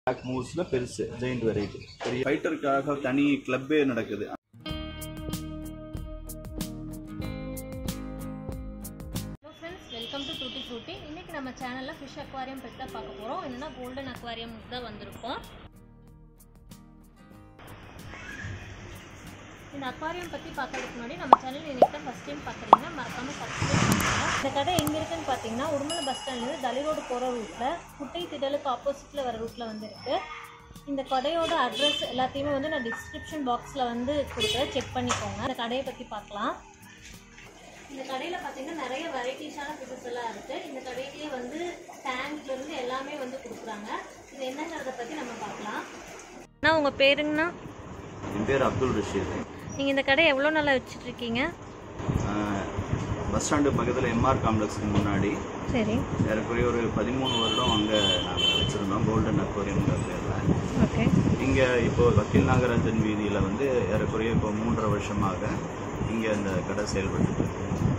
Black மூவ்ஸில் பெருசு giant variety பெரிய ஃபைட்டருக்காக தனி கிளப்பே நடக்குது hello friends welcome to tutti frutti இன்றைக்கி நம்ம சேனலில் ஃபிஷ் அக்வாரியம் பற்றி தான் பார்க்க போகிறோம் என்னென்னா கோல்டன் அக்வாரியம் தான் வந்திருக்கோம் இந்த அக்வாரியம் பற்றி பார்க்கறதுக்கு முன்னாடி நம்ம சேனல் இன்றைக்கி தான் ஃபஸ்ட் டைம் பார்க்குறீங்கன்னா மறக்காமல் சப்ஸ்கிரைப் பண்ணுங்கள் இந்த கடை எங்கே இருக்குன்னு பார்த்தீங்கன்னா உடுமலை பஸ் ஸ்டாண்ட்லேருந்து தலி ரோடு போகிற ரூட்டில் குட்டை திடலுக்கு ஆப்போசிட்டில் வர ரூட்டில் வந்து இருக்கு இந்த கடையோட அட்ரஸ் எல்லாத்தையுமே வந்து நான் டிஸ்கிரிப்ஷன் பாக்ஸில் வந்து கொடுக்குறேன் செக் பண்ணிக்கோங்க இந்த கடையை பற்றி பார்க்கலாம் இந்த கடையில் பார்த்தீங்கன்னா நிறைய வெரைட்டிஸான ஃபிஷஸ் எல்லாம் இருக்குது இந்த கடையிலேயே வந்து டேங்க்ல இருந்து எல்லாமே வந்து கொடுக்குறாங்க இது என்னங்கிறத பற்றி நம்ம பார்க்கலாம் அண்ணா உங்கள் பேருங்கண்ணா என் பேர் அப்துல் ரஷீத் நீங்கள் இந்த கடை எவ்வளோ நாளாக வச்சுட்ருக்கீங்க ஆஹ், பஸ் ஸ்டாண்டு பக்கத்தில் எம்ஆர் காம்ப்ளெக்ஸ்க்கு முன்னாடி சரி ஏறக்குறைய ஒரு பதிமூணு வருடம் அங்கே நாங்கள் வச்சுருந்தோம் கோல்டன் அக்வாரியம்ங்கிற பேரில் ஓகே இங்கே இப்போ வக்கீல் நாகராஜன் வீதியில் வந்து ஏறக்குறைய இப்போ மூன்றரை வருஷமாக இங்கே இந்த கடை செயல்பட்டு இருக்கு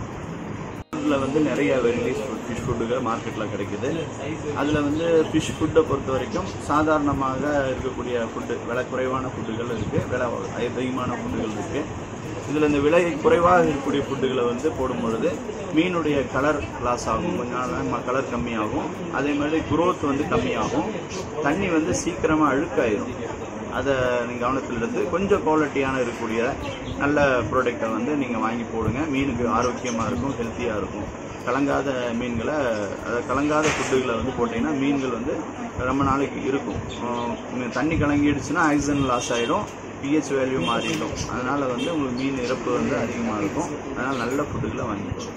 இதில் வந்து நிறைய வெரைட்டிஸ் ஃபுட் ஃபிஷ் ஃபுட்டுகள் மார்க்கெட்டில் கிடைக்குது அதில் வந்து ஃபிஷ் ஃபுட்டை பொறுத்த வரைக்கும் சாதாரணமாக இருக்கக்கூடிய ஃபுட்டு விலை குறைவான ஃபுட்டுகள் இருக்குது விலை அதிகமான ஃபுட்டுகள் இருக்குது இதில் இந்த விலை குறைவாக இருக்கக்கூடிய ஃபுட்டுகளை வந்து போடும் பொழுது மீனுடைய கலர் லாஸ் ஆகும் கொஞ்சம் கலர் கம்மியாகும் அதே மாதிரி growth வந்து கம்மியாகும் தண்ணி வந்து சீக்கிரமாக அழுக்காயிரும் அதை நீங்கள் கவனத்தில் எடுத்து கொஞ்சம் குவாலிட்டியான இருக்கக்கூடிய நல்ல ப்ராடக்டை வந்து நீங்கள் வாங்கி போடுங்க மீனுக்கு ஆரோக்கியமாக இருக்கும் ஹெல்த்தியாக இருக்கும் கலங்காத மீன்களை அதாவது கலங்காத ஃபுட்டுகளை வந்து போட்டிங்கன்னா மீன்கள் வந்து ரொம்ப நாளைக்கு இருக்கும் ஆஹ் தண்ணி கலங்கிடுச்சுன்னா ஆக்சிஜன் லாஸ் ஆகிடும் பிஹெச் வேல்யூ மாறிடும் அதனால் வந்து உங்களுக்கு மீன் இறப்பு வந்து அதிகமாக இருக்கும் அதனால் நல்ல ஃபுட்டுகளை வாங்கி போடுங்க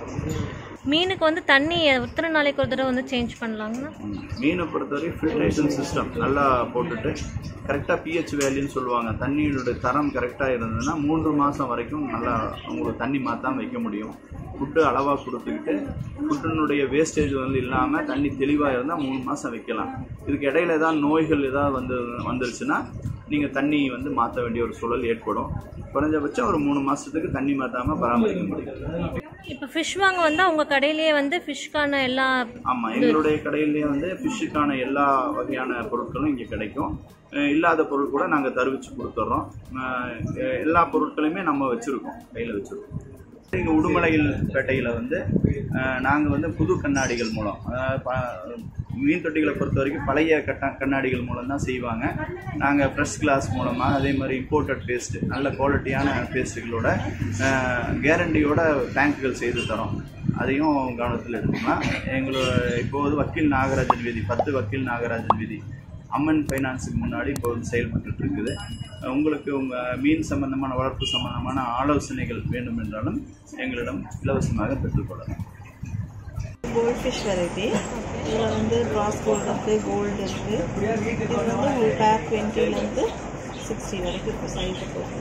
மீனுக்கு வந்து தண்ணி எத்தனை நாளைக்கு ஒரு தடவை வந்து சேஞ்ச் பண்ணலாங்கண்ணா ம். மீனை பொறுத்தவரை ஃபில்ட்ரேஷன் சிஸ்டம் நல்லா போட்டுட்டு கரெக்டாக பிஹெச் வேல்யூன்னு சொல்லுவாங்க தண்ணியோட தரம் கரெக்டாக இருந்ததுன்னா மூன்று மாதம் வரைக்கும் நல்லா உங்களுக்கு தண்ணி மாற்றாம வைக்க முடியும் ஃபுட்டு அளவாக கொடுத்துக்கிட்டு ஃபுட்டினுடைய வேஸ்டேஜ் வந்து இல்லாமல் தண்ணி தெளிவாக இருந்தால் மூணு மாதம் வைக்கலாம் இதுக்கு இடையில ஏதாவது நோய்கள் ஏதாவது வந்து வந்துருச்சுன்னா நீங்கள் தண்ணி வந்து மாற்ற வேண்டிய ஒரு சூழல் ஏற்படும் குறைஞ்சபட்சம் ஒரு மூணு மாதத்துக்கு தண்ணி மாற்றாமல் பராமரிக்க முடியும் இப்போ ஃபிஷ் வாங்க வந்தால் உங்கள் கடையிலேயே வந்து ஃபிஷ்க்கான எல்லா ஆமாம் எங்களுடைய கடையிலேயே வந்து ஃபிஷ்ஷுக்கான எல்லா வகையான பொருட்களும் இங்கே கிடைக்கும் அஹ் இல்லாத பொருள் கூட நாங்கள் தருவிச்சு கொடுத்துட்றோம் அஹ் எல்லா பொருட்களையுமே நம்ம வச்சுருக்கோம் கையில் வச்சுருக்கோம் இங்கே உடுமலையில் பேட்டையில் வந்து நாங்கள் வந்து புது கண்ணாடிகள் மூலம் அதாவது ப- மீன் தொட்டிகளை பொறுத்த வரைக்கும் பழைய கட்ட கண்ணாடிகள் மூலம் தான் செய்வாங்க நாங்கள் ஃப்ரெஷ் கிளாஸ் மூலமாக அதே மாதிரி இம்போர்ட்டட் பேஸ்ட்டு நல்ல குவாலிட்டியான பேஸ்ட்டுகளோட கேரண்டியோட டேங்குகள் செய்து தரோம் அதையும் கவனத்தில் எடுத்துக்கலாம் எங்களோட இப்போது வக்கீல் நாகராஜன் வீதி பத்து வக்கீல் நாகராஜன் வீதி அம்மன் ஃபைனான்ஸுக்கு முன்னாடி இப்போ வந்து செயல்பட்டு இருக்குது உங்களுக்கு உங்கள் மீன் சம்பந்தமான வளர்ப்பு சம்பந்தமான ஆலோசனைகள் வேண்டும் என்றாலும் எங்களிடம் இலவசமாக பெற்றுக்கொள்ளலாம் கோல்ட் ஃபிஷ் வெரைட்டி இதில் வந்து கிராஸ் கோல்டு இருக்குது கோல்டு இருக்குது இது வந்து ஒரு பேர் டுவெண்ட்டிலேருந்து சிக்ஸ்டி வரைக்கும் இருக்கும் சைஸை பொறுத்து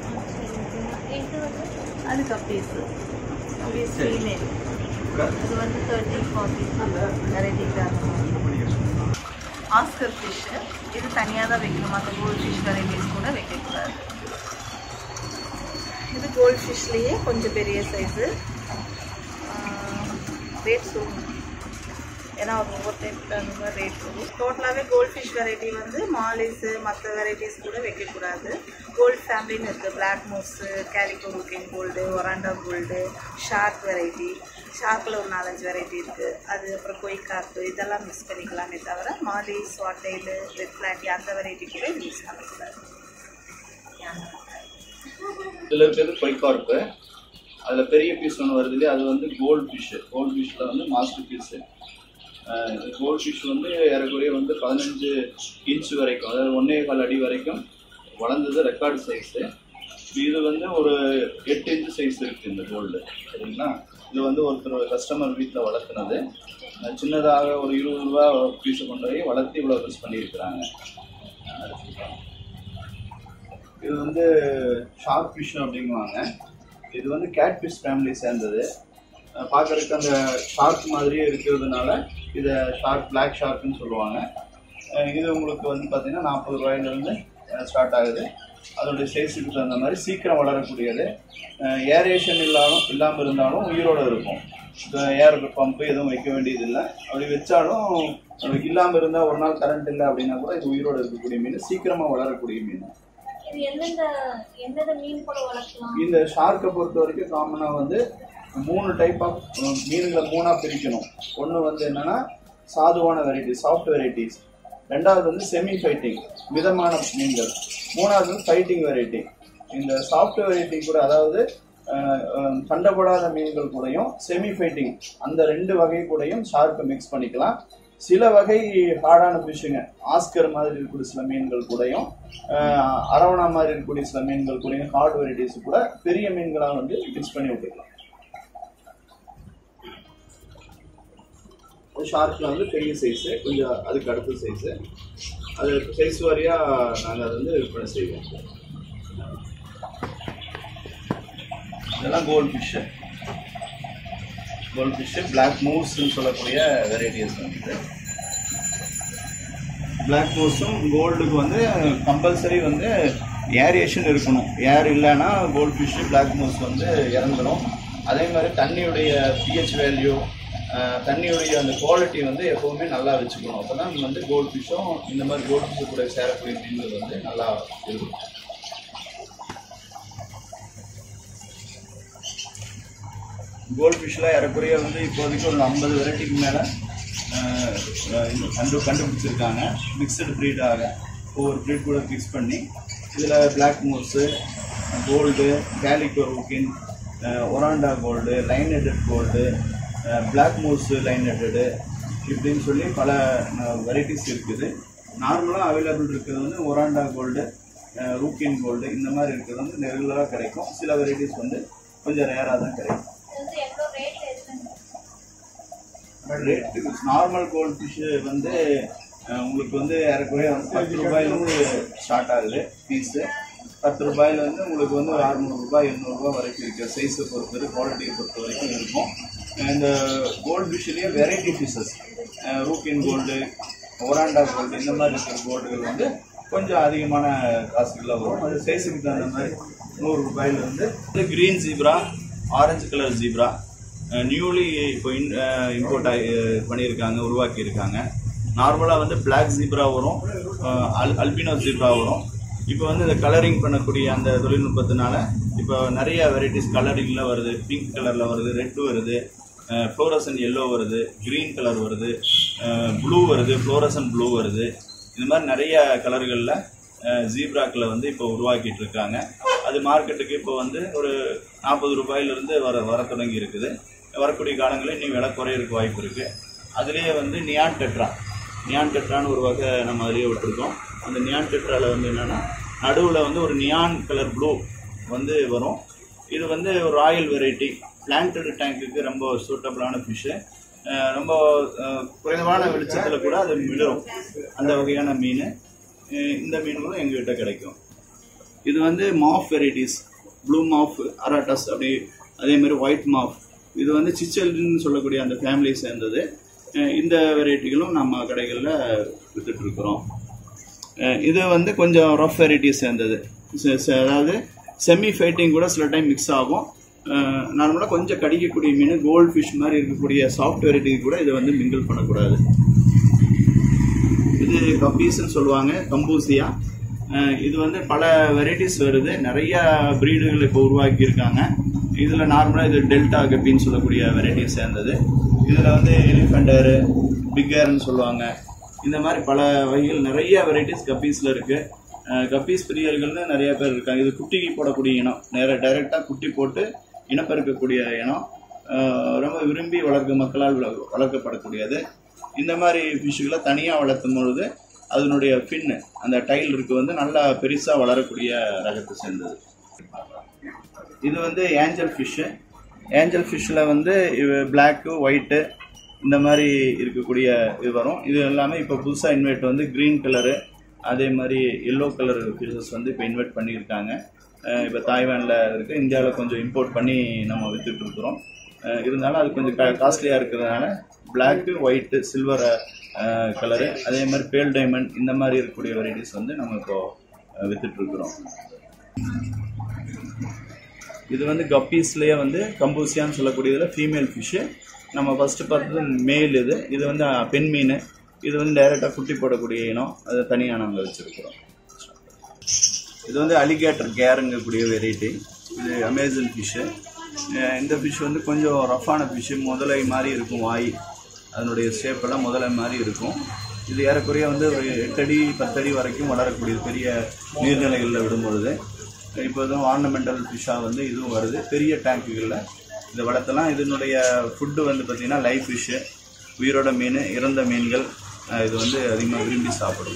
அது கப்பீஸ் கப்பீஸ் ஃபீமேல் இது வந்து thirty forty variety oscar fish இது தனியாக தான் வைக்கணும் மற்ற கோல்ட் ஃபிஷ் வெரைட்டிஸ் கூட வைக்கக்கூடாது இது கோல்ட் ஃபிஷ்லேயே கொஞ்சம் பெரிய சைஸு ரேட் சொல்லுங்க ஏன்னா அது ஒவ்வொரு டைப்புக்கு அந்த மாதிரி ரேட் வரும் டோட்டலாகவே கோல்ட் ஃபிஷ் வெரைட்டி வந்து மாலிஸு மற்ற வெரைட்டிஸ் கூட வைக்கக்கூடாது கோல்ட் ஃபேமிலின்னு இருக்குது black moor calico looking gold oranda gold shark variety ஷார்க்கில் ஒரு நாலஞ்சு வெரைட்டி இருக்குது அது அப்புறம் கொய் கார்ப்பு இதெல்லாம் மிக்ஸ் பண்ணிக்கலாமே தவிர மாலி ஸ்வாட்டைலு ரெட் பிளாட்டி அந்த வெரைட்டி கூட இது மிக்ஸ் பண்ணக்கூடாது இதில் இருக்கிறது பொய்க்கார்ப்பு அதில் பெரிய பீஸ் ஒன்று வருது இல்லையா அது வந்து கோல்டு ஃபிஷ்ஷு கோல்டு ஃபிஷ்ஷில் வந்து மாஸ்டர் பீஸு கோல்டு ஃபிஷ் வந்து ஏறக்குறைய வந்து பதினஞ்சு இன்ச் வரைக்கும் அதாவது ஒன்றே கால் அடி வரைக்கும் வளர்ந்தது ரெக்கார்டு சைஸு இது வந்து ஒரு எட்டு இன்ச் சைஸ் இருக்குது இந்த கோல்டு சரிங்களா இது வந்து ஒருத்தர் கஸ்டமர் வீட்டில் வளர்த்துனது அஹ் சின்னதாக ஒரு இருபது ரூபா பீஸை கொண்டு போய் வளர்த்து இவ்வளோ யூஸ் பண்ணியிருக்கிறாங்க இது வந்து ஷார்க் ஃபிஷ் அப்படிங்குவாங்க இது வந்து கேட் ஃபிஷ் ஃபேமிலி சேர்ந்தது அஹ் பார்க்கறதுக்கு அந்த ஷார்க் மாதிரியே இருக்கிறதுனால இதை ஷார்க் பிளாக் ஷார்க்னு சொல்லுவாங்க அஹ் இது உங்களுக்கு வந்து பார்த்தீங்கன்னா நாற்பது ரூபாயிலிருந்து ஸ்டார்ட் ஆகுது அதோடைய சைஸுக்கு தகுந்த மாதிரி சீக்கிரம் வளரக்கூடியது ஏரேஷன் இல்லாமல் இல்லாமல் இருந்தாலும் உயிரோடு இருக்கும் ஏர் பம்பு எதுவும் வைக்க வேண்டியதில்லை அப்படி வச்சாலும் நமக்கு இல்லாமல் இருந்தால் ஒரு நாள் கரண்ட் இல்லை அப்படின்னா கூட இது உயிரோடு இருக்கக்கூடிய மீன் சீக்கிரமாக வளரக்கூடிய மீன் இது எந்தெந்த எந்தெந்த மீன் கூட வளர்க்கலாம் இந்த ஷார்க்கை பொறுத்த வரைக்கும் காமனாக வந்து மூணு டைப் ஆஃப் மீன்களை மூணாக பிரிக்கணும் ஒன்று வந்து என்னன்னா சாதுவான வெரைட்டி சாஃப்ட் வெரைட்டிஸ் ரெண்டாவது வந்து செமி ஃபைட்டிங் மிதமான மீன்கள் மூணாவது வந்து ஃபைட்டிங் வெரைட்டி இந்த சாஃப்ட் வெரைட்டி கூட அதாவது அஹ், அஹ், சண்டைப்படாத மீன்கள் கூடயும் செமி ஃபைட்டிங் அந்த ரெண்டு வகை கூடயும் ஷார்க்கை மிக்ஸ் பண்ணிக்கலாம் சில வகை ஹார்டான ஃபிஷ்ஷுங்க ஆஸ்கர் மாதிரி இருக்கக்கூடிய சில மீன்கள் கூடயும் அஹ், அரவணா மாதிரி இருக்கக்கூடிய சில மீன்கள் கூடயும் ஹார்ட் வெரைட்டிஸ் கூட பெரிய மீன்களாக வந்து மிக்ஸ் பண்ணி விட்டுக்கலாம் ஷார்க்கில் வந்து பெரிய சைஸு கொஞ்சம் அதுக்கு அடுத்த சைஸு அது சைஸ் வாரியாக நாங்கள் அதை வந்து விற்பனை செய்வோம் இதெல்லாம் gold fish gold fish black மூவ்ஸ்ன்னு சொல்லக்கூடிய வெரைட்டிஸ் வந்து பிளாக் மூவ்ஸும் கோல்டுக்கு வந்து கம்பல்சரி வந்து ஏரியேஷன் இருக்கணும் ஏர் இல்லைன்னா கோல்ட் ஃபிஷ்ஷு பிளாக் மூவ்ஸ் வந்து இறந்துடும் அதே மாதிரி தண்ணியுடைய பிஹெச் வேல்யூ தண்ணியுடைய அந்த குவாலிட்டி வந்து எப்போவுமே நல்லா வச்சுக்கணும் அப்போ தான் வந்து கோல்ட் ஃபிஷ்ஷும் இந்த மாதிரி கோல்ட் ஃபிஷ்ஷு கூட சேரக்கூடிய மீன்கள் வந்து நல்லா இருக்கும் கோல்ட் ஃபிஷ்லாம் ஏறக்குறைய வந்து இப்போதைக்கு ஒரு ஐம்பது வெரைட்டிக்கு மேலே கண்டு கண்டுபிடிச்சிருக்காங்க மிக்சடு ப்ரீடாக ஒவ்வொரு ப்ரீட் கூட மிக்ஸ் பண்ணி இதில் black moor gold calico ryukin oranda gold lion headed gold black moor lion headed இப்படின்னு சொல்லி பல வெரைட்டிஸ் இருக்குது நார்மலாக அவைலபிள் இருக்கிறது வந்து ஒராண்டா கோல்டு ரூக்கின் கோல்டு இந்த மாதிரி இருக்கிறது வந்து ரெகுலராக கிடைக்கும் சில வெரைட்டிஸ் வந்து கொஞ்சம் ரேராக தான் கிடைக்கும் இது வந்து எவ்வளோ ரேட் இருக்குன்னு ரேட்டு நார்மல் கோல்ட் ஃபிஷ்ஷு வந்து அஹ், உங்களுக்கு வந்து ஏறக்குறைய வந்து பத்து ரூபாயிலிருந்து ஸ்டார்ட் ஆகுது பீஸு பத்து ரூபாயில வந்து உங்களுக்கு வந்து ஒரு அறுநூறுபா எண்ணூறுபா வரைக்கும் இருக்குது சைஸை பொறுத்தவரை குவாலிட்டியை பொறுத்த வரைக்கும் இருக்கும் அஹ் இந்த கோல்டு ஃபிஷ்லேயே variety fishes ryukin gold oranda gold இந்த மாதிரி இருக்கிற கோல்டுகள் வந்து கொஞ்சம் அதிகமான காசுகளில் வரும் அது சைஸுக்கு தகுந்த மாதிரி நூறு ரூபாயிலிருந்து இது green zebra orange colour zebra newly இப்போ இம்போர்ட் ஆகி அஹ், பண்ணியிருக்காங்க உருவாக்கியிருக்காங்க நார்மலாக வந்து பிளாக் ஜீப்ரா வரும் அஹ், அல் அல்பினோ ஜீப்ரா வரும் இப்போ வந்து இந்த கலரிங் பண்ணக்கூடிய அந்த தொழில்நுட்பத்தினால இப்போ நிறைய வெரைட்டிஸ் கலரிங்கில் வருது பிங்க் கலரில் வருது ரெட் வருது ஃப்ளோரசன் எல்லோ வருது க்ரீன் கலர் வருது ப்ளூ வருது ஃப்ளோரசன் ப்ளூ வருது இந்த மாதிரி நிறைய கலர்களில் ஜீப்ராக்களை வந்து இப்போ உருவாக்கிட்டு இருக்காங்க அது மார்க்கெட்டுக்கு இப்போ வந்து ஒரு நாற்பது ரூபாயிலிருந்து வர வர தொடங்கி இருக்குது வரக்கூடிய காலங்களில் இன்னும் விலை குறையிறதுக்கு வாய்ப்பு இருக்குது அதுலேயே வந்து நியான் டெட்ரா நியான் டெட்ரான்னு ஒரு வகை நம்ம அதிலேயே விட்டுருக்கோம் அந்த நியான் டெட்ராவில் வந்து என்னென்னா நடுவில் வந்து ஒரு நியான் கலர் ப்ளூ வந்து வரும் இது வந்து ஒரு ராயல் வெரைட்டி பிளான்டட் டேங்க்குக்கு ரொம்ப சூட்டபிளான ஃபிஷ்ஷு ரொம்ப அஹ், குறைவான வெளிச்சத்தில் கூட அது விழும் அந்த வகையான மீன் அஹ், இந்த மீன்களும் எங்ககிட்ட கிடைக்கும் இது வந்து மாஃப் வெரைட்டிஸ் ப்ளூ மாஃப் அராட்டஸ் அப்படி அதே மாதிரி ஒயிட் மாஃப் இது வந்து சிச்சல்னு சொல்லக்கூடிய அந்த ஃபேமிலியை சேர்ந்தது அஹ், இந்த வெரைட்டிகளும் நம்ம கடைகளில் வித்துட்டு இருக்கிறோம் அஹ், இது வந்து கொஞ்சம் ரஃப் வெரைட்டியை சேர்ந்தது ச- ச- அதாவது செமி ஃபைட்டிங் கூட சில டைம் மிக்ஸ் ஆகும் நார்மலாக கொஞ்சம் கடிக்கக்கூடிய மீன் கோல்ட் ஃபிஷ் மாதிரி இருக்கக்கூடிய சாஃப்ட் வெரைட்டி கூட இதை வந்து மிங்கிள் பண்ணக்கூடாது இது கப்பீஸ்ன்னு சொல்லுவாங்க கம்பூசியா அஹ் இது வந்து பல வெரைட்டிஸ் வருது நிறைய ப்ரீடுகள் இப்போ உருவாக்கியிருக்காங்க இதில் நார்மலாக இது டெல்டா கப்பின்னு சொல்லக்கூடிய வெரைட்டியை சேர்ந்தது இதில் வந்து எலிஃபண்டரு பிக்கர்னு சொல்லுவாங்க இந்த மாதிரி பல வகைகள் நிறைய வெரைட்டிஸ் கப்பீஸில் இருக்குது கப்பீஸ் பிரியர்கள்னு நிறைய பேர் இருக்காங்க இது குட்டிக்கு போடக்கூடிய இனம் நேர டைரெக்டாக குட்டி போட்டு இனப்பெருக்கக்கூடிய இனம் அஹ் ரொம்ப விரும்பி வளர்க்க மக்களால் வள- வளர்க்கப்படக்கூடியது இந்த மாதிரி ஃபிஷ்ஷுகளை தனியாக வளர்த்தும் பொழுது அதனுடைய பின்னு அந்த டைல் இருக்கு வந்து நல்லா பெருசாக வளரக்கூடிய ரகத்தை சேர்ந்தது இது வந்து ஏஞ்சல் ஃபிஷ்ஷு ஏஞ்சல் ஃபிஷ்ஷில் வந்து பிளாக்கு ஒயிட்டு இந்த மாதிரி இருக்கக்கூடிய இது வரும் இது எல்லாமே இப்போ புதுசாக இன்வைட் வந்து க்ரீன் கலரு அதே மாதிரி எல்லோ கலர் ஃபிஷஸ் வந்து இப்போ இன்வைட் பண்ணியிருக்காங்க அஹ் இப்போ தாய்வானில் இருக்குது இந்தியாவில் கொஞ்சம் இம்போர்ட் பண்ணி நம்ம வித்துட்டு இருக்கிறோம் அஹ் இருந்தாலும் அது கொஞ்சம் காஸ்ட்லியாக இருக்கிறதுனால பிளாக்கு ஒயிட்டு சில்வர் கலரு அதே மாதிரி பேல் டைமண்ட் இந்த மாதிரி இருக்கக்கூடிய வெரைட்டிஸ் வந்து நம்ம இப்போ அஹ் வித்துட்டு இருக்கிறோம் இது வந்து கப்பீஸ்லேயே வந்து கம்பூசியான்னு சொல்லக்கூடியதில் ஃபீமேல் ஃபிஷ்ஷு நம்ம ஃபஸ்ட்டு பார்த்தது மேல் இது இது வந்து அஹ், பெண் மீன் இது வந்து டைரெக்டாக குட்டி போடக்கூடிய இனம் அது தனியாக நாங்கள் வச்சுருக்கிறோம் இது வந்து அலிகேட்டர் கேருங்கக்கூடிய வெரைட்டி இது அமேசன் ஃபிஷ்ஷு இந்த ஃபிஷ் வந்து கொஞ்சம் ரஃப்பான ஃபிஷ்ஷு முதலை மாதிரி இருக்கும் வாய் அதனுடைய ஷேப்பெல்லாம் முதலை மாதிரி இருக்கும் இது ஏறக்குறைய வந்து ஒரு எட்டடி பத்தடி வரைக்கும் வளரக்கூடியது பெரிய நீர்நிலைகளில் விடும்பொழுது இப்போ இதுவும் ஆர்னமெண்டல் ஃபிஷ்ஷாக வந்து இதுவும் வருது பெரிய டேங்குகளில் இதை வளர்த்தலாம் இதனுடைய ஃபுட்டு வந்து பார்த்திங்கன்னா லைவ் ஃபிஷ்ஷு உயிரோட மீன் இறந்த மீன்கள் அஹ் இது வந்து அதிகமாக விரும்பி சாப்பிடும்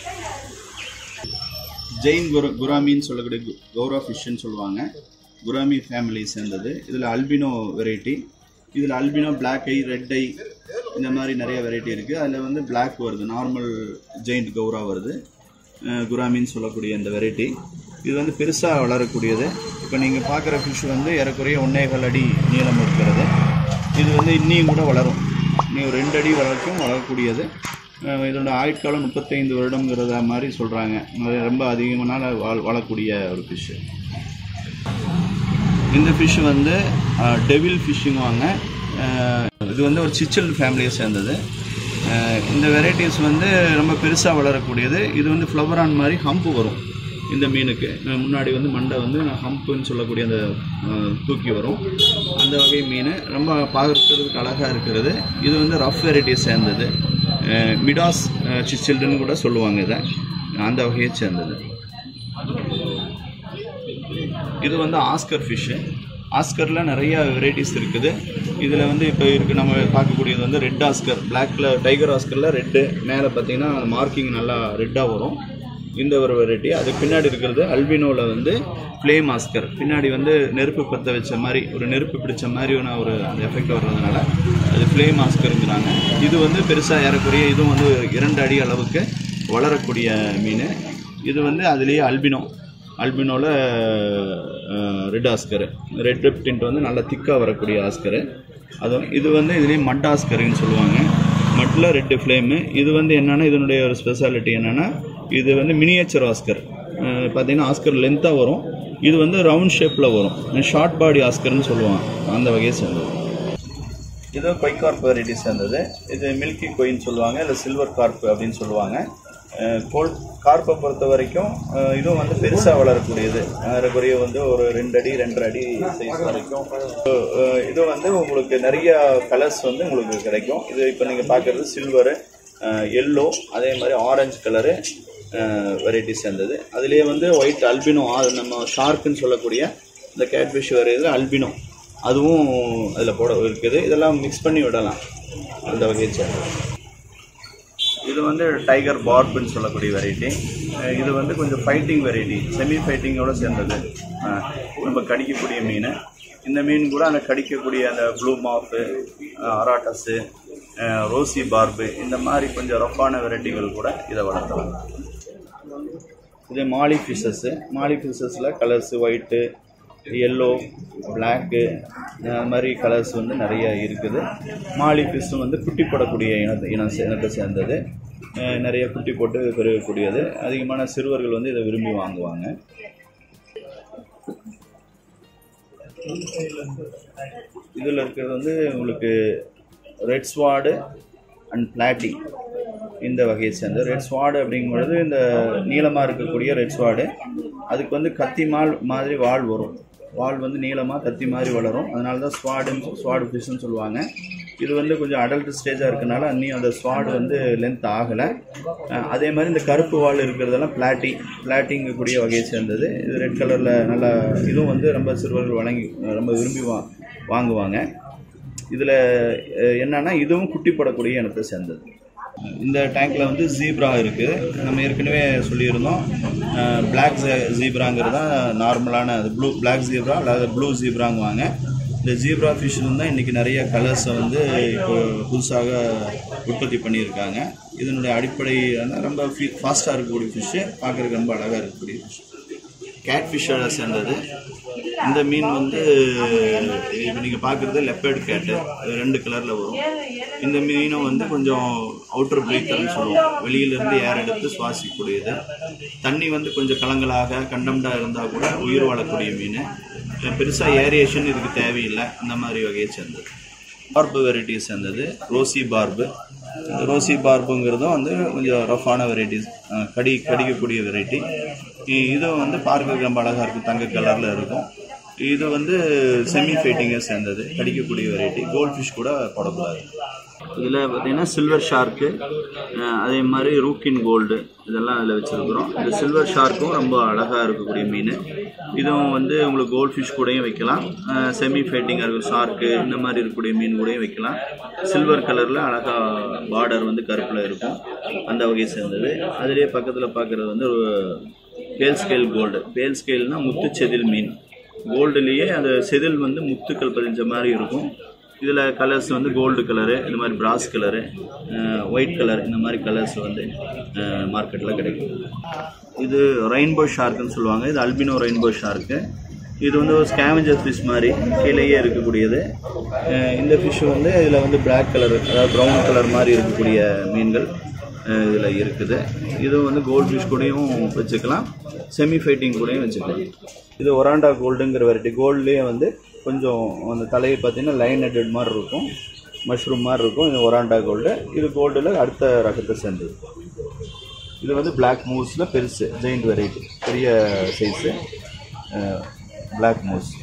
ஜெயின் குர குராமின்னு சொல்லக்கூடிய கு- கௌரா ஃபிஷ்ஷுன்னு சொல்லுவாங்க குராமி ஃபேமிலி சேர்ந்தது இதில் அல்பினோ வெரைட்டி இதில் albino Black eye red eye இந்த மாதிரி நிறைய வெரைட்டி இருக்குது அதில் வந்து Black வருது நார்மல் ஜெயிண்ட் கௌரா வருது அஹ் குராமின்னு சொல்லக்கூடிய இந்த வெரைட்டி இது வந்து பெருசாக வளரக்கூடியது இப்போ நீங்கள் பார்க்குற ஃபிஷ் வந்து ஏறக்குறைய ஒன்னேகால் அடி நீளம் இருக்கிறது இது வந்து இன்னியும் கூட வளரும் இன்னும் ஒரு ரெண்டு அடி வரைக்கும் வளரக்கூடியது அஹ் இதோட ஆயுட்காலம் முப்பத்தைந்து வருடங்கிறத மாதிரி சொல்கிறாங்க ரொம்ப அதிகமான வாழ் வாழக்கூடிய ஒரு ஃபிஷ்ஷு இந்த ஃபிஷ் வந்து டெவில் ஃபிஷ்ஷுங்குவாங்க இது வந்து ஒரு சிச்சல் ஃபேமிலியை சேர்ந்தது அஹ் இந்த வெரைட்டிஸ் வந்து ரொம்ப பெருசாக வளரக்கூடியது இது வந்து ஃப்ளவரான் மாதிரி ஹம்பு வரும் இந்த மீனுக்கு அஹ் முன்னாடி வந்து மண்டை வந்து ஹம்புன்னு சொல்லக்கூடிய அந்த அஹ், தூக்கி வரும் அந்த வகை மீன் ரொம்ப பார்க்கறதுக்கு அழகாக இருக்கிறது இது வந்து ரஃப் வெரைட்டியை சேர்ந்தது அஹ் மிடாஸ் சிச்சில்டுன்னு கூட சொல்லுவாங்க இதை அந்த வகையை சேர்ந்தது இது வந்து ஆஸ்கர் ஃபிஷ்ஷு ஆஸ்கரில் நிறைய வெரைட்டிஸ் இருக்குது இதில் வந்து இப்போ இருக்கு நம்ம பார்க்கக்கூடியது வந்து ரெட் ஆஸ்கர் பிளாக்ல டைகர் ஆஸ்கரில் ரெட்டு மேலே பார்த்தீங்கன்னா மார்க்கிங் நல்லா ரெட்டாக வரும் இந்த ஒரு வெரைட்டி அதுக்கு பின்னாடி இருக்கிறது அல்பினோவில் வந்து ஃப்ளேம் ஆஸ்கர் பின்னாடி வந்து நெருப்பு பற்ற வச்ச மாதிரி ஒரு நெருப்பு பிடிச்ச மாதிரியான ஒரு அந்த எஃபெக்ட் வர்றதுனால அது ஃப்ளேம் ஆஸ்கருங்கிறாங்க இது வந்து பெருசாக ஏறக்குறைய இதுவும் வந்து இரண்டு அடி அளவுக்கு வளரக்கூடிய மீன் இது வந்து அதுலேயே அல்பினோ அல்பினோவில் ரெட் ஆஸ்கரு ரெட் டிண்ட் வந்து நல்லா திக்காக வரக்கூடிய ஆஸ்கரு அதுவும் இது வந்து இதுலேயே மட் ஆஸ்கருன்னு சொல்லுவாங்க மட்டில் ரெட்டு ஃப்ளேமு இது வந்து என்னென்னா இதனுடைய ஒரு ஸ்பெஷாலிட்டி என்னென்னா இது வந்து மினியேச்சர் ஆஸ்கர் அஹ் பார்த்தீங்கன்னா ஆஸ்கர் லென்த்தாக வரும் இது வந்து ரவுண்ட் ஷேப்பில் வரும் ஷார்ட் பாடி ஆஸ்கர்னு சொல்லுவாங்க அந்த வகையை சேர்ந்தது இது கொய் கார்ப் வெரைட்டி சேர்ந்தது இது மில்கி கொயின்னு சொல்லுவாங்க இல்லை சில்வர் கார்ப் அப்படின்னு சொல்லுவாங்க அஹ் கோல் கார்ப்பை பொறுத்த வரைக்கும் அஹ் இதுவும் வந்து பெருசாக வளரக்கூடியது ஏறக்குறைய வந்து ஒரு ரெண்டு அடி ரெண்டரை அடி சைஸ் வரைக்கும் அஹ் இது வந்து உங்களுக்கு நிறைய கலர்ஸ் வந்து உங்களுக்கு கிடைக்கும் இது இப்போ நீங்கள் பார்க்குறது சில்வரு எல்லோ அதே மாதிரி ஆரஞ்சு கலரு வெரைட்டி சேர்ந்தது அதுலேயே வந்து ஒயிட் அல்பினோ நம்ம ஷார்க்குன்னு சொல்லக்கூடிய இந்த கேட்ஃபிஷ் வரையில அல்பினோ அதுவும் அதில் போட இருக்குது இதெல்லாம் மிக்ஸ் பண்ணி விடலாம் அந்த வகையை சேர்ந்தது இது வந்து டைகர் பார்புன்னு சொல்லக்கூடிய வெரைட்டி இது வந்து கொஞ்சம் ஃபைட்டிங் வெரைட்டி செமி ஃபைட்டிங்கோட சேர்ந்தது அஹ் நம்ம கடிக்கக்கூடிய மீன் இந்த மீன் கூட அந்த கடிக்கக்கூடிய அந்த ப்ளூ மாஃபு அராட்டஸு ரோசி பார்பு இந்த மாதிரி கொஞ்சம் ரஃப்பான வெரைட்டிகள் கூட இதை வளர்த்தலாம் இது மாலி ஃபிஷஸ்ஸு மாலி ஃபிஷஸில் கலர்ஸு ஒயிட்டு எல்லோ பிளாக்கு அந்த மாதிரி கலர்ஸ் வந்து நிறைய இருக்குது மாலி ஃபிஷ்ஷும் வந்து குட்டி போடக்கூடிய இனத்தை இனம் சே- இனத்தை சேர்ந்தது அஹ் நிறைய குட்டி போட்டு பெருகக்கூடியது அதிகமான சிறுவர்கள் வந்து இதை விரும்பி வாங்குவாங்க இதில் இருக்கிறது வந்து உங்களுக்கு ரெட் ஸ்வாடு அண்ட் பிளாட்டி இந்த வகையை சேர்ந்த ரெட் ஸ்வாடு அப்படிங்கும்பொழுது இந்த நீளமாக இருக்கக்கூடிய ரெட் ஸ்வாடு அதுக்கு வந்து கத்தி மால் மாதிரி வால் வரும் வால் வந்து நீளமாக கத்தி மாதிரி வளரும் அதனால தான் ஸ்வாடுன்னு ஸ்வாடு ஃபிஷ்னு சொல்லுவாங்க இது வந்து கொஞ்சம் அடல்ட் ஸ்டேஜாக இருக்கனால இன்னும் அந்த ஸ்வாடு வந்து லென்த் ஆகலை அதே மாதிரி இந்த கருப்பு வால் இருக்கிறதெல்லாம் பிளாட்டி பிளாட்டிங்கக்கூடிய வகையை சேர்ந்தது இது ரெட் கலரில் நல்லா இதுவும் வந்து ரொம்ப சிறுவர்கள் வழங்கி ரொம்ப விரும்பி வா வாங்குவாங்க இதில் என்னன்னா இதுவும் குட்டி போடக்கூடிய இனத்தை சேர்ந்தது இந்த டேங்க்ல வந்து ஜீப்ரா இருக்குது நம்ம ஏற்கனவே சொல்லியிருந்தோம் பிளாக் ஜீப்ராங்கிறது தான் நார்மலான அது ப்ளூ பிளாக் ஜீப்ரா அல்லது ப்ளூ ஜீப்ராங்குவாங்க இந்த ஜீப்ரா ஃபிஷ் தான் இன்றைக்கி நிறைய கலர்ஸை வந்து இப்போ புதுசாக உற்பத்தி பண்ணியிருக்காங்க இதனுடைய அடிப்படை வந்து ரொம்ப ஃபாஸ்ட்டாக இருக்கக்கூடிய ஃபிஷ்ஷு பார்க்குறதுக்கு ரொம்ப அழகாக இருக்கக்கூடிய ஃபிஷ் கேட் ஃபிஷ்ஷோட சேர்ந்தது இந்த மீன் வந்து இப்போ நீங்கள் பார்க்குறது லெப்பர்டு கேட்டு ரெண்டு கலரில் வரும் இந்த மீனும் வந்து கொஞ்சம் அவுட்டர் பிரீத்தர்னு சொல்லுவோம் வெளியிலேருந்து ஏர் எடுத்து சுவாசிக்கக்கூடியது தண்ணி வந்து கொஞ்சம் கலங்கலாக கண்டம்டாக இருந்தால் கூட உயிர் வாழக்கூடிய மீன் பெருசாக ஏரியேஷன் இதுக்கு தேவையில்லை அந்த மாதிரி வகையை சேர்ந்தது பார்பு வெரைட்டியை சேர்ந்தது ரோசி பார்பு ரோசி பார்ப்புங்கிறதும் வந்து கொஞ்சம் ரஃப்பான வெரைட்டிஸ் கடி கடிக்கக்கூடிய வெரைட்டி இதுவும் வந்து பார்க்க ரொம்ப அழகாக இருக்கும் தங்க கலரில் இருக்கும் இது வந்து செமி ஃபைட்டிங்கை சேர்ந்தது கடிக்கக்கூடிய வெரைட்டி கோல்ட் ஃபிஷ் கூட போடக்கூடாது இதில் பார்த்தீங்கன்னா சில்வர் ஷார்க்கு அதே மாதிரி ரூக்கின் கோல்டு இதெல்லாம் அதில் வச்சுருக்குறோம் இந்த சில்வர் ஷார்க்கும் ரொம்ப அழகாக இருக்கக்கூடிய மீன் இதுவும் வந்து உங்களுக்கு கோல்ட் ஃபிஷ் கூடயும் வைக்கலாம் செமி ஃபைட்டிங்காக இருக்கும் ஷார்க்கு இந்த மாதிரி இருக்கக்கூடிய மீன் கூடயும் வைக்கலாம் சில்வர் கலரில் அழகாக பார்டர் வந்து கருப்பில் இருக்கும் அந்த வகையை சேர்ந்தது அதுலேயே பக்கத்தில் பார்க்குறது வந்து ஒரு பேல் ஸ்கேல் கோல்டு பேல் ஸ்கேல்னால் முத்து செதில் மீன் கோல்டுலேயே அந்த செதில் வந்து முத்துக்கள் பதிஞ்ச மாதிரி இருக்கும் இதில் கலர்ஸ் வந்து கோல்டு கலரு இந்த மாதிரி பிராஸ் கலரு ஒயிட் கலர் இந்த மாதிரி கலர்ஸ் வந்து மார்க்கெட்டில் கிடைக்கும் இது ரெயின்போ ஷார்க்குன்னு சொல்லுவாங்க இது அல்பினோ ரெயின்போ ஷார்க்கு இது வந்து ஒரு ஸ்கேவஞ்சர் ஃபிஷ் மாதிரி கீழேயே இருக்கக்கூடியது அஹ் இந்த ஃபிஷ் வந்து இதில் வந்து பிளாக் கலர் அதாவது ப்ரௌன் கலர் மாதிரி இருக்கக்கூடிய மீன்கள் இதில் இருக்குது இது வந்து கோல்ட் ஃபிஷ் கூடயும் வச்சுக்கலாம் செமி ஃபைட்டிங் கூடயும் வச்சுக்கலாம் இது ஒராண்டா கோல்டுங்கிற வெரைட்டி கோல்ட்லேயே வந்து கொஞ்சம் அந்த தலையை பார்த்தீங்கன்னா லைன் ஹெட்டட் மாதிரி இருக்கும் மஷ்ரூம் மாதிரி இருக்கும் இது ஒராண்டா கோல்டு இது கோல்டில் அடுத்த ரகத்தை சேர்ந்தது இது வந்து பிளாக் மூஸில் பெருசு ஜெயிண்ட் வெரைட்டி பெரிய சைஸு பிளாக் மூஸ்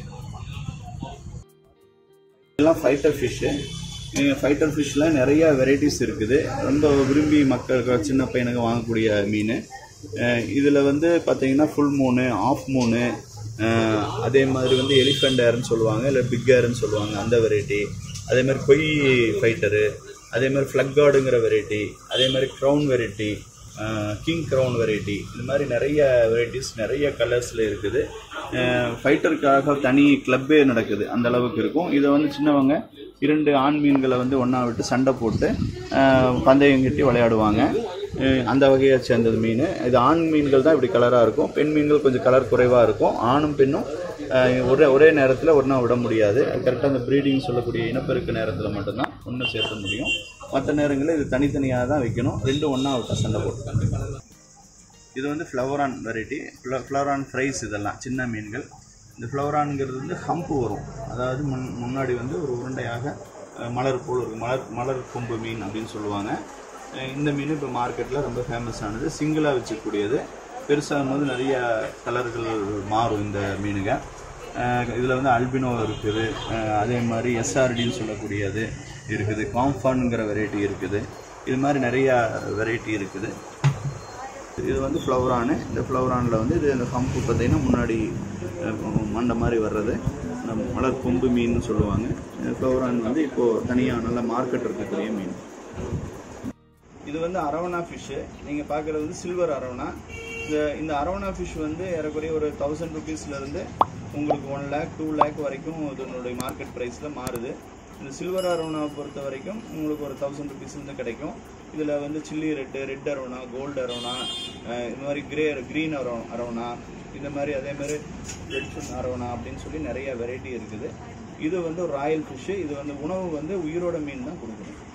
இதெல்லாம் ஃபைட்டர் ஃபிஷ்ஷு ஃபைட்டர் ஃபிஷ்ஷில் நிறைய வெரைட்டிஸ் இருக்குது ரொம்ப விரும்பி மக்கள் சின்ன பையனுக்கு வாங்கக்கூடிய மீன் இதில் வந்து பார்த்தீங்கன்னா ஃபுல் மூனு ஆஃப் மூனு அதே மாதிரி வந்து எலிஃபெண்ட் ஏர்னு சொல்லுவாங்க இல்லை பிக் ஏர்னு சொல்லுவாங்க அந்த வெரைட்டி அதே மாதிரி கொய் ஃபைட்டரு அதே மாதிரி ஃப்ளக் கார்டுங்கிற வெரைட்டி அதே மாதிரி crown variety king crown variety இந்த மாதிரி நிறைய வெரைட்டிஸ் நிறைய கலர்ஸில் இருக்குது ஃபைட்டருக்காக தனி கிளப்பே நடக்குது அந்த அளவுக்கு இருக்கும் இதை வந்து சின்னவங்க இரண்டு ஆண் மீன்களை வந்து ஒன்றா விட்டு சண்டை போட்டு அஹ், பந்தயம் கட்டி விளையாடுவாங்க அஹ், அந்த வகையை சேர்ந்தது மீன் இது ஆண் மீன்கள் தான் இப்படி கலராக இருக்கும் பெண் மீன்கள் கொஞ்சம் கலர் குறைவாக இருக்கும் ஆணும் பெண்ணும் அஹ், ஒரே ஒரே நேரத்தில் ஒன்றா விட முடியாது கரெக்டாக அந்த ப்ரீடிங் சொல்லக்கூடிய இனப்பெருக்க நேரத்தில் மட்டும்தான் ஒன்று சேர்த்த முடியும் மற்ற நேரங்களில் இது தனித்தனியாக தான் வைக்கணும் ரெண்டும் ஒன்றா விட்டா சண்டை போட்டுக்காங்க இது வந்து ஃப்ளவரான் வெரைட்டி ஃப்ளவரான் ஃப்ரைஸ் இதெல்லாம் சின்ன மீன்கள் இந்த ஃப்ளவரான்ங்கிறது வந்து ஹம்பு வரும் அதாவது முன் முன்னாடி வந்து ஒரு உருண்டையாக அஹ், மலர் போல் இருக்கும் மலர் மலர் கொம்பு மீன் அப்படின்னு சொல்லுவாங்க அஹ், இந்த மீன் இப்போ மார்க்கெட்டில் ரொம்ப ஃபேமஸ் ஆனது சிங்கிளாக வச்சுக்கூடியது பெருசாகும் போது நிறைய கலர்கள் மாறும் இந்த மீனுங்க இதில் வந்து அல்பினோ இருக்குது அஹ், அதே மாதிரி எஸ்ஆர்டின்னு சொல்லக்கூடியது இருக்குது காம்ஃபான்ங்கிற வெரைட்டி இருக்குது இது மாதிரி நிறையா வெரைட்டி இருக்குது இது வந்து ஃப்ளவரானு இந்த ஃப்ளவரானில் வந்து இது இந்த ஹம்பு பார்த்தீங்கன்னா முன்னாடி அஹ், மண்டை மாதிரி வர்றது இந்த மலர் கொம்பு மீன் சொல்லுவாங்க ஃப்ளவரான் வந்து இப்போது தனியாக நல்ல மார்க்கெட் இருக்கக்கூடிய மீன் இது வந்து அரவணா ஃபிஷ்ஷு நீங்கள் பார்க்குறது வந்து சில்வர் அரவணா இந்த இந்த அரவணா ஃபிஷ் வந்து ஏறக்குறைய ஒரு தௌசண்ட் ருபீஸ்லேருந்து உங்களுக்கு ஒன் லேக் டூ லேக் வரைக்கும் இதனுடைய மார்க்கெட் ப்ரைஸில் மாறுது இந்த சில்வர் அரவணாவை பொறுத்த வரைக்கும் உங்களுக்கு ஒரு தௌசண்ட் ருபீஸ்லேருந்து கிடைக்கும் இதில் வந்து chilli red red arowana gold arowana அஹ் இந்த மாதிரி கிரே க்ரீன் அரவ அரவணா இந்த மாதிரி அதே மாதிரி ரெட் ஃபுட் அரவணா அப்படின்னு சொல்லி நிறைய வெரைட்டி இருக்குது இது வந்து ராயல் ஃபிஷ்ஷு இது வந்து உணவு வந்து உயிரோட மீன் தான் கொடுக்கணும்